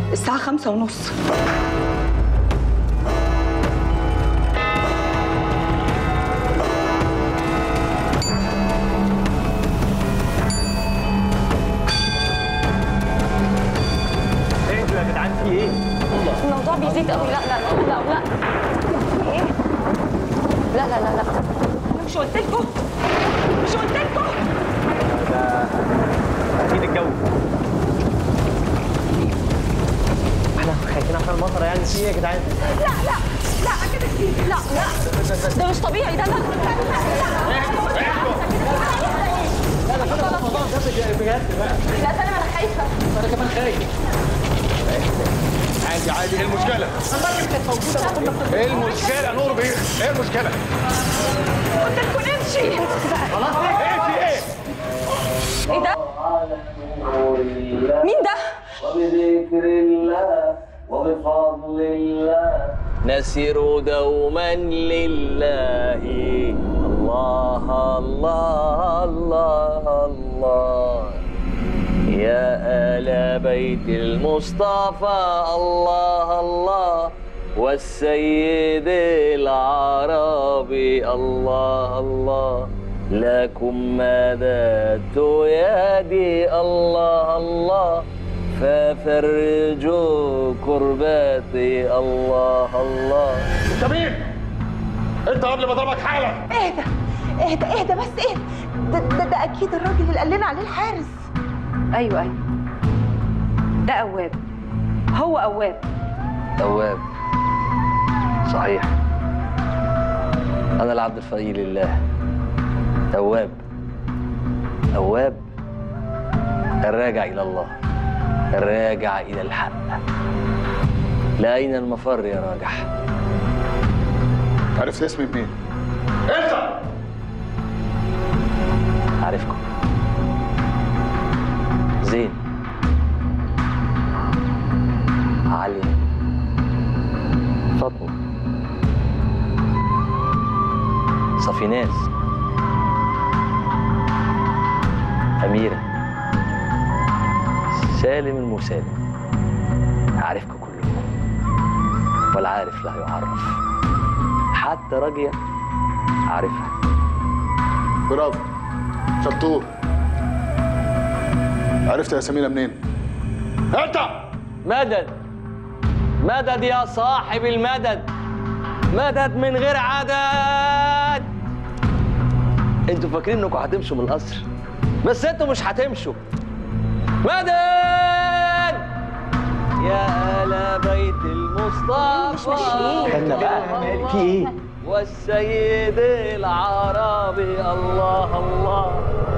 الساعة خمسة ونص انتوا يا جدعان في ايه؟ الموضوع بيزيد قوي لا لا لا لا لا ايه لا لا لا لا مش قلت لكم مش قلت لكم ده اكيد الجو احنا خايفين عشان المطره يعني في ايه يا جدعان؟ لا لا لا كده كتير لا لا ده مش طبيعي ده لا لا ده انا انا خايفه عادي عادي ايه المشكلة؟ ايه المشكلة نور بيه؟ ايه المشكلة؟ قلت لكم نمشي خلاص ايه في ايه؟ ايه ده مين ده وبذكر الله وبفضل الله نسير دوما لله الله الله الله الله يا آل بيت المصطفى الله الله والسيد العربي الله الله لكم مددت يدي الله الله ففرجوا كرباتي الله الله انت مين؟ انت قبل ما اضربك حالا اهدى اهدى اهدى بس اهدى ده, ده, ده اكيد الراجل اللي قال لنا عليه الحارس ايوه ايوه ده اواب هو اواب تواب صحيح أنا العبد الفقير لله تواب تواب الراجع إلى الله الراجع إلى الحق لأين المفر يا راجح عرفت اسمي منين؟ انت أعرفكم زين علي فاطمة صفيناز أميرة سالم المسالم أعرفكم كلكم والعارف لا يعرف حتى راجية عارفها برافو شطور عرفت يا سمينة منين؟ انت مدد مدد يا صاحب المدد مدد من غير عدد انتوا فاكرين انكم هتمشوا من القصر بس انتوا مش هتمشوا مدد يا آل بيت المصطفى مش ماشيين. استنى بقى في ايه؟ والسيد العربي الله الله